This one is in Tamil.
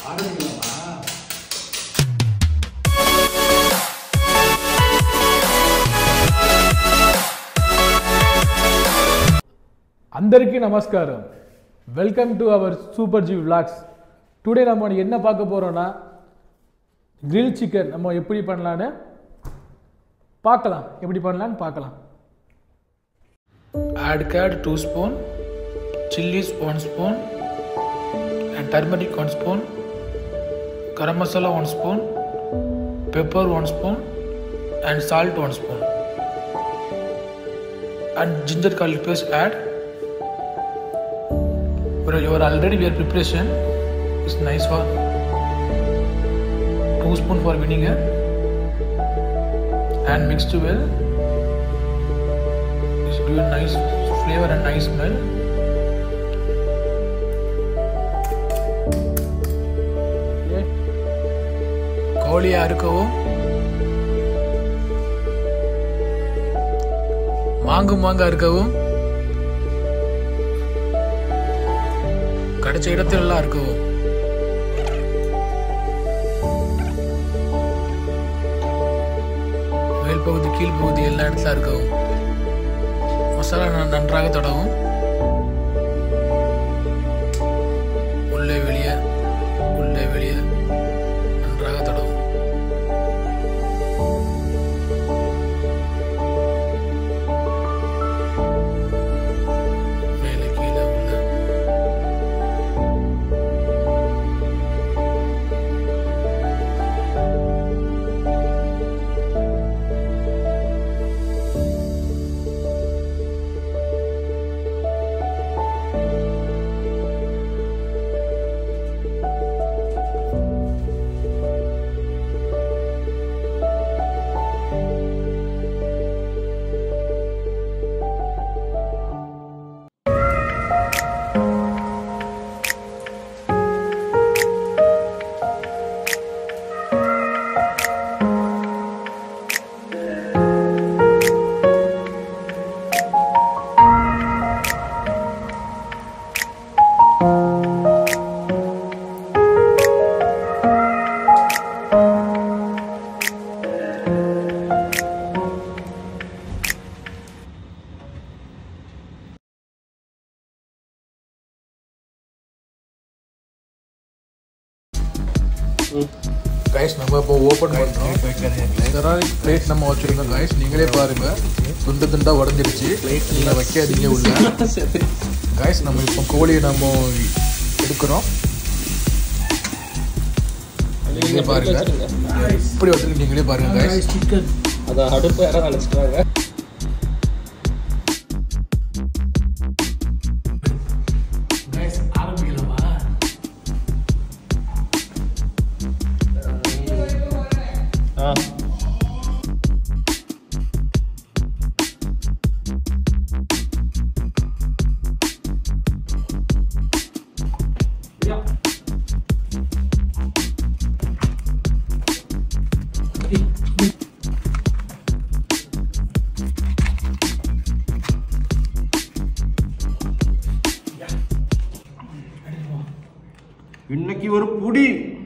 ஆரம்பிக்கலாமா అందరికీ నమస్కారం welcome to our super G vlogs today நம்ம என்ன பார்க்க போகிறோன்னா grill சிக்கன் நம்ம எப்படி பண்ணலான்னு பார்க்கலாம் எப்படி பண்ணலான்னு பார்க்கலாம் Add curd 2 spoon, chilies 1 spoon, and turmeric 1 spoon, garam masala 1 spoon, pepper 1 spoon, and salt 1 spoon. And ginger garlic paste add. Well, you are already your preparation is nice one. 2 spoon for vinegar and mixed well. It's give a nice flavor and nice smell. கோழியை அறுக்கவும் மாங்கு மாங்க அறுக்கவும் கிடைச்ச இடத்துல எல்லாம் அறுக்கவும் மேல் பகுதி கீழ் பகுதி எல்லா இடத்துல அறுக்கவும் மசாலா ந- நன்றாக தடவும் உள்ளே வெளியே உள்ளே வெளியே நன்றாக தடவும் மேலே கீழே உள்ள கைஸ் நம்ம இப்போ ஓப்பன் பண்ணுறோம் செராமிக் பிளேட் நம்ம வச்சுருக்கோம் கைஸ் நீங்களே பாருங்க துண்டு துண்டா உடஞ்சிருச்சு நீங்கள் வைக்காதீங்க உள்ள கைஸ் நம்ம இப்போ கோழியை நம்ம எடுக்கிறோம் நீங்களே பாருங்க இப்படி வச்சுருக்கு நீங்களே பாருங்க கைஸ் சிக்கன் அதை அடுப்பு யாராவது நினச்சிட்டாங்க கைஸ் ஆரம்பிக்கலாமா ஆ இன்னைக்கு ஒரு புடி